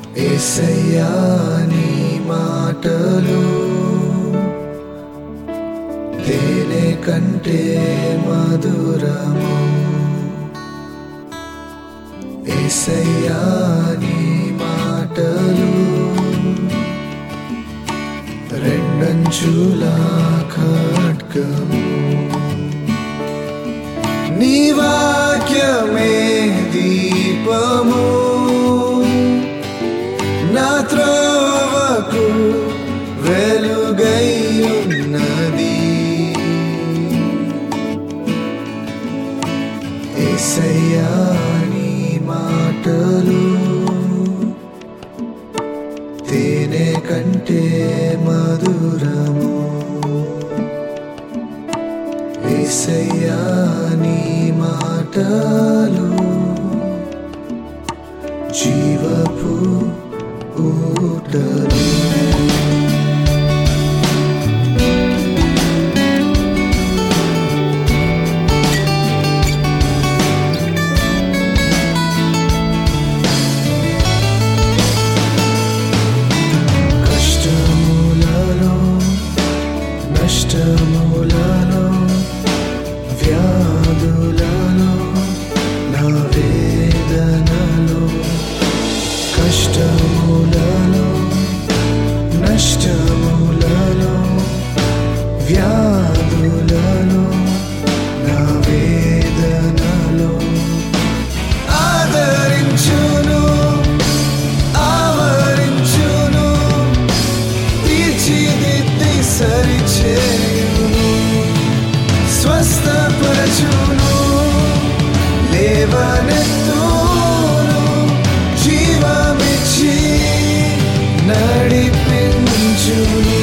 ఏసయ్యా నీ మాటలు తేనె కంటే మధురము ఏసయ్యా నీ మాటలు రెండంచుల ఖడ్గము నీ వాక్యమే దీపము నా త్రోవకు వెలుగై ఉన్నది ఏసయ్యా నీ మాటలు తేనె కంటే మధురము ఏసయ్యా నీ మాటలు జీవపు ఊటలు కష్టములలో నష్టములలో వ్యాధులలో నా వేదనలో కష్టములలో నష్టములలో వ్యాధులలో నా వేదనలో ఆదరించును ఆవరించును తీర్చిదిద్ది సరిచేయును స్వస్థపరచును లేవనెత్తును జీవమిచ్చి నడిపించును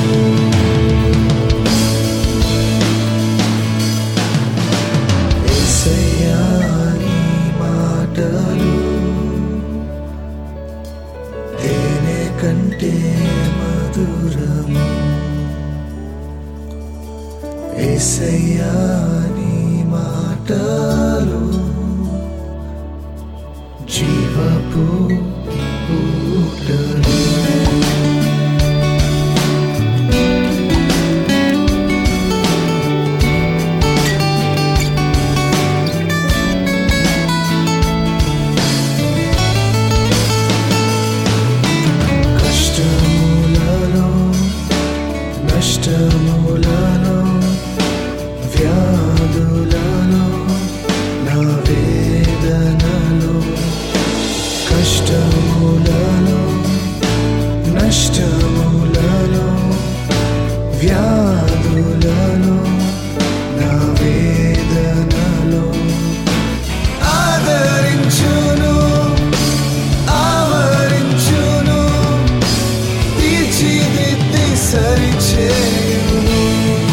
యేసయ్యా నీ మాటలు తేనె కంటే మధురము ఏసయ్యా నీ మాటలు జీవపు ఊటలు కష్టములలో నష్టములలో వ్యాధులలో నా వేదనలో కష్టములలో నష్టములలో వ్యాధులలో నా వేదనలో ఆదరించును ఆవరించును తీర్చిదిద్ది సరిచేయును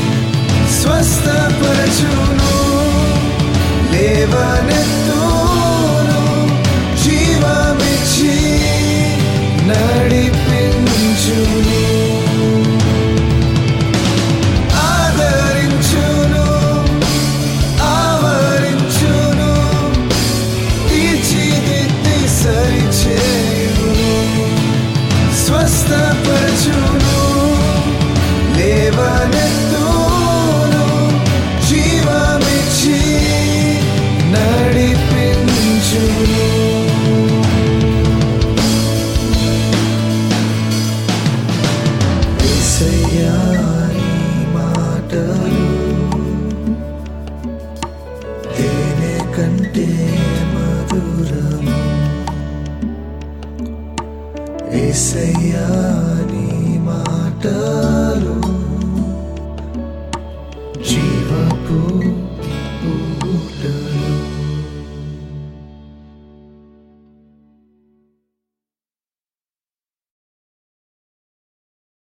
స్వస్థపరచును లేవనెత్తును జీవమిచ్చి నడిపించును ఆదరించును ఆవరించును తీర్చిదిద్ది సరిచేయును స్వస్థపరచును లేవనెత్తును జీవమిచ్చి నడిపించును యేసయ్యా నీ మాటలు తేనె కంటే మధురము ఏసయ్యా నీ మాటలు